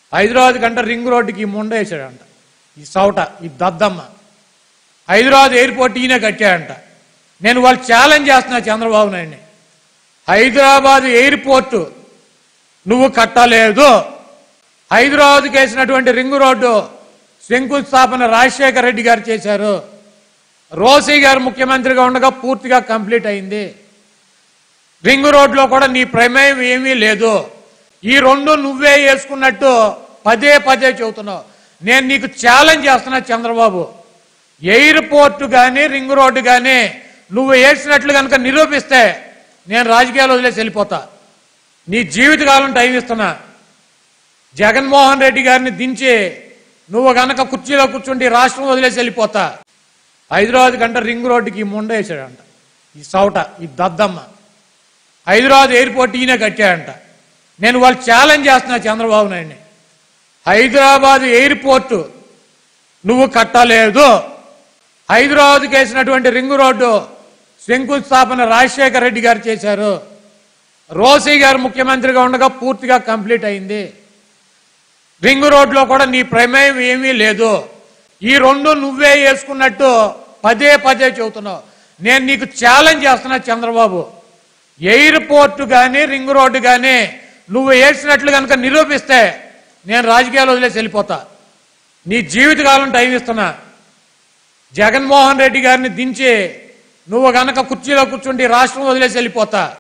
హైదరాబాద్ కంటే రింగ్ రోడ్డుకి ఈ ముండ వేసాడంట ఈ సౌట ఈ దద్దమ్మ హైదరాబాద్ ఎయిర్పోర్ట్ ఈయన కట్టాడంట నేను వాళ్ళు ఛాలెంజ్ చేస్తున్నా చంద్రబాబు నాయుడిని హైదరాబాద్ ఎయిర్పోర్టు నువ్వు కట్టలేదు హైదరాబాద్కి వేసినటువంటి రింగ్ రోడ్డు శంకుస్థాపన రాజశేఖర రెడ్డి గారు చేశారు రోసీ గారు ముఖ్యమంత్రిగా ఉండగా పూర్తిగా కంప్లీట్ అయింది రింగ్ రోడ్లో కూడా నీ ప్రమేయం ఏమీ లేదు ఈ రెండు నువ్వే వేసుకున్నట్టు పదే పదే చెబుతున్నావు నేను నీకు ఛాలెంజ్ చేస్తున్నా చంద్రబాబు ఎయిర్పోర్ట్ కానీ రింగ్ రోడ్డు కానీ నువ్వు వేసినట్లు కనుక నిరూపిస్తే నేను రాజకీయాలు వదిలేసి వెళ్ళిపోతా నీ జీవితకాలం టైం ఇస్తున్నా జగన్మోహన్ రెడ్డి గారిని దించి నువ్వు గనక కుర్చీలో కూర్చుంటే ఈ రాష్ట్రం వదిలేసి వెళ్ళిపోతా హైదరాబాద్ కంటే రింగ్ రోడ్డుకి ఈ ముండ వేసాడంట ఈ సౌట ఈ దద్దమ్మ హైదరాబాద్ ఎయిర్పోర్ట్ ఈయన కట్టాడంట నేను వాళ్ళు ఛాలెంజ్ చేస్తున్నా చంద్రబాబు నాయుడిని హైదరాబాద్ ఎయిర్పోర్టు నువ్వు కట్టలేదు హైదరాబాద్కి వేసినటువంటి రింగ్ రోడ్డు శంకుస్థాపన రాజశేఖర రెడ్డి గారు చేశారు రోసీ గారు ముఖ్యమంత్రిగా ఉండగా పూర్తిగా కంప్లీట్ అయింది రింగ్ రోడ్లో కూడా నీ ప్రమేయం ఏమీ లేదు ఈ రెండు నువ్వే వేసుకున్నట్టు పదే పదే చెబుతున్నావు నేను నీకు ఛాలెంజ్ చేస్తున్నా చంద్రబాబు ఎయిర్పోర్ట్ కానీ రింగ్ రోడ్డు కానీ నువ్వు వేసినట్లు కనుక నిరూపిస్తే నేను రాజకీయాలు వదిలేసి వెళ్ళిపోతా నీ జీవితకాలం టైం ఇస్తున్నా జగన్మోహన్ రెడ్డి గారిని దించి నువ్వు గనక కుర్చీలో కూర్చుంటే ఈ రాష్ట్రం వదిలేసి వెళ్ళిపోతా